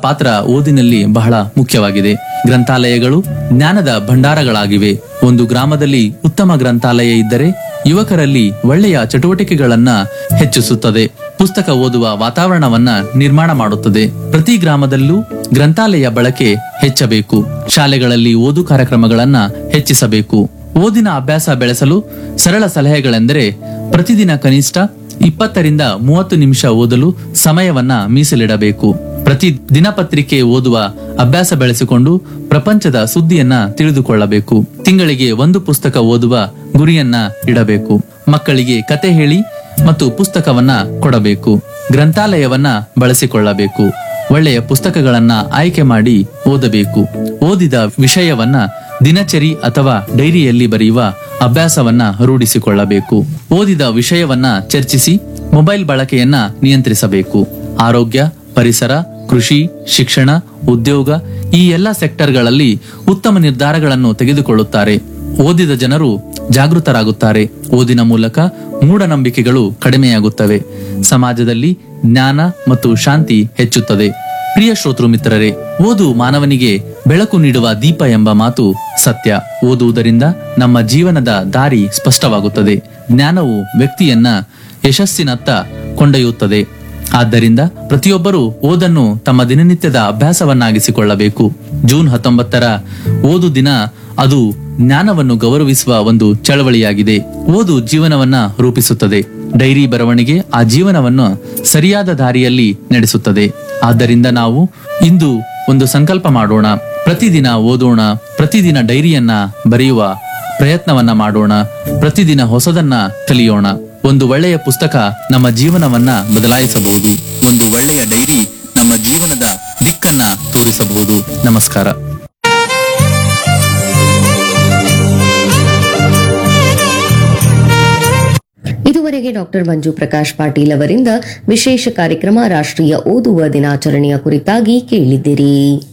ಪಾತ್ರ ಓದಿನಲ್ಲಿ ಬಹಳ ಮುಖ್ಯವಾಗಿದೆ ಗ್ರಂಥಾಲಯಗಳು ಜ್ಞಾನದ ಭಂಡಾರಗಳಾಗಿವೆ ಒಂದು ಗ್ರಾಮದಲ್ಲಿ ಉತ್ತಮ ಗ್ರಂಥಾಲಯ ಇದ್ದರೆ ಯುವಕರಲ್ಲಿ ಒಳ್ಳೆಯ ಚಟುವಟಿಕೆಗಳನ್ನ ಹೆಚ್ಚಿಸುತ್ತದೆ ಪುಸ್ತಕ ಓದುವ ವಾತಾವರಣವನ್ನ ನಿರ್ಮಾಣ ಮಾಡುತ್ತದೆ ಪ್ರತಿ ಗ್ರಾಮದಲ್ಲೂ ಗ್ರಂಥಾಲಯ ಬಳಕೆ ಹೆಚ್ಚಬೇಕು ಶಾಲೆಗಳಲ್ಲಿ ಓದು ಕಾರ್ಯಕ್ರಮಗಳನ್ನ ಹೆಚ್ಚಿಸಬೇಕು ಓದಿನ ಅಭ್ಯಾಸ ಬೆಳೆಸಲು ಸರಳ ಸಲಹೆಗಳೆಂದರೆ ಪ್ರತಿದಿನ ಕನಿಷ್ಠ ಇಪ್ಪತ್ತರಿಂದ ಮೂವತ್ತು ನಿಮಿಷ ಓದಲು ಸಮಯವನ್ನ ಮೀಸಲಿಡಬೇಕು ಪ್ರತಿ ದಿನಪತ್ರಿಕೆ ಓದುವ ಅಭ್ಯಾಸ ಬೆಳೆಸಿಕೊಂಡು ಪ್ರಪಂಚದ ಸುದ್ದಿಯನ್ನ ತಿಳಿದುಕೊಳ್ಳಬೇಕು ತಿಂಗಳಿಗೆ ಒಂದು ಪುಸ್ತಕ ಓದುವ ಗುರಿಯನ್ನ ಇಡಬೇಕು ಮಕ್ಕಳಿಗೆ ಕತೆ ಹೇಳಿ ಮತ್ತು ಪುಸ್ತಕವನ್ನ ಕೊಡಬೇಕು ಗ್ರಂಥಾಲಯವನ್ನ ಬಳಸಿಕೊಳ್ಳಬೇಕು ಒಳ್ಳೆಯ ಪುಸ್ತಕಗಳನ್ನ ಆಯ್ಕೆ ಮಾಡಿ ಓದಬೇಕು ಓದಿದ ವಿಷಯವನ್ನ ದಿನಚರಿ ಅಥವಾ ಡೈರಿಯಲ್ಲಿ ಬರೆಯುವ ಅಭ್ಯಾಸವನ್ನ ರೂಢಿಸಿಕೊಳ್ಳಬೇಕು ಓದಿದ ವಿಷಯವನ್ನ ಚರ್ಚಿಸಿ ಮೊಬೈಲ್ ಬಳಕೆಯನ್ನ ನಿಯಂತ್ರಿಸಬೇಕು ಆರೋಗ್ಯ ಪರಿಸರ ಕೃಷಿ ಶಿಕ್ಷಣ ಉದ್ಯೋಗ ಈ ಎಲ್ಲ ಸೆಕ್ಟರ್ಗಳಲ್ಲಿ ಉತ್ತಮ ನಿರ್ಧಾರಗಳನ್ನು ತೆಗೆದುಕೊಳ್ಳುತ್ತಾರೆ ಓದಿದ ಜನರು ಜಾಗೃತರಾಗುತ್ತಾರೆ ಓದಿನ ಮೂಲಕ ಮೂಢನಂಬಿಕೆಗಳು ಕಡಿಮೆಯಾಗುತ್ತವೆ ಸಮಾಜದಲ್ಲಿ ಜ್ಞಾನ ಮತ್ತು ಶಾಂತಿ ಹೆಚ್ಚುತ್ತದೆ ಪ್ರಿಯ ಶ್ರೋತೃ ಮಿತ್ರರೇ ಓದು ಮಾನವನಿಗೆ ಬೆಳಕು ನೀಡುವ ದೀಪ ಎಂಬ ಮಾತು ಸತ್ಯ ಓದುವುದರಿಂದ ನಮ್ಮ ಜೀವನದ ದಾರಿ ಸ್ಪಷ್ಟವಾಗುತ್ತದೆ ಜ್ಞಾನವು ವ್ಯಕ್ತಿಯನ್ನ ಯಶಸ್ಸಿನತ್ತ ಕೊಂಡೊಯ್ಯುತ್ತದೆ ಆದ್ದರಿಂದ ಪ್ರತಿಯೊಬ್ಬರೂ ಓದನ್ನು ತಮ್ಮ ದಿನನಿತ್ಯದ ಅಭ್ಯಾಸವನ್ನಾಗಿಸಿಕೊಳ್ಳಬೇಕು ಜೂನ್ ಹತ್ತೊಂಬತ್ತರ ಓದು ದಿನ ಅದು ಜ್ಞಾನವನ್ನು ಗೌರವಿಸುವ ಒಂದು ಚಳವಳಿಯಾಗಿದೆ ಓದು ಜೀವನವನ್ನ ರೂಪಿಸುತ್ತದೆ ಡೈರಿ ಬರವಣಿಗೆ ಆ ಜೀವನವನ್ನು ಸರಿಯಾದ ದಾರಿಯಲ್ಲಿ ನಡೆಸುತ್ತದೆ ಆದ್ದರಿಂದ ನಾವು ಇಂದು ಒಂದು ಸಂಕಲ್ಪ ಮಾಡೋಣ ಪ್ರತಿದಿನ ಓದೋಣ ಪ್ರತಿದಿನ ಡೈರಿಯನ್ನ ಬರೆಯುವ ಪ್ರಯತ್ನವನ್ನ ಮಾಡೋಣ ಪ್ರತಿದಿನ ಹೊಸದನ್ನ ಕಲಿಯೋಣ ಒಂದು ಒಳ್ಳೆಯ ಪುಸ್ತಕ ನಮ್ಮ ಜೀವನವನ್ನ ಬದಲಾಯಿಸಬಹುದು ಒಂದು ಒಳ್ಳೆಯ ಡೈರಿ ನಮ್ಮ ಜೀವನದ ದಿಕ್ಕನ್ನ ತೋರಿಸಬಹುದು ನಮಸ್ಕಾರ ಇದುವರೆಗೆ ಡಾಕ್ಟರ್ ಮಂಜು ಪ್ರಕಾಶ್ ಪಾಟೀಲ್ ಅವರಿಂದ ವಿಶೇಷ ಕಾರ್ಯಕ್ರಮ ರಾಷ್ಟ್ರೀಯ ಓದುವ ದಿನಾಚರಣೆಯ ಕುರಿತಾಗಿ ಕೇಳಿದಿರಿ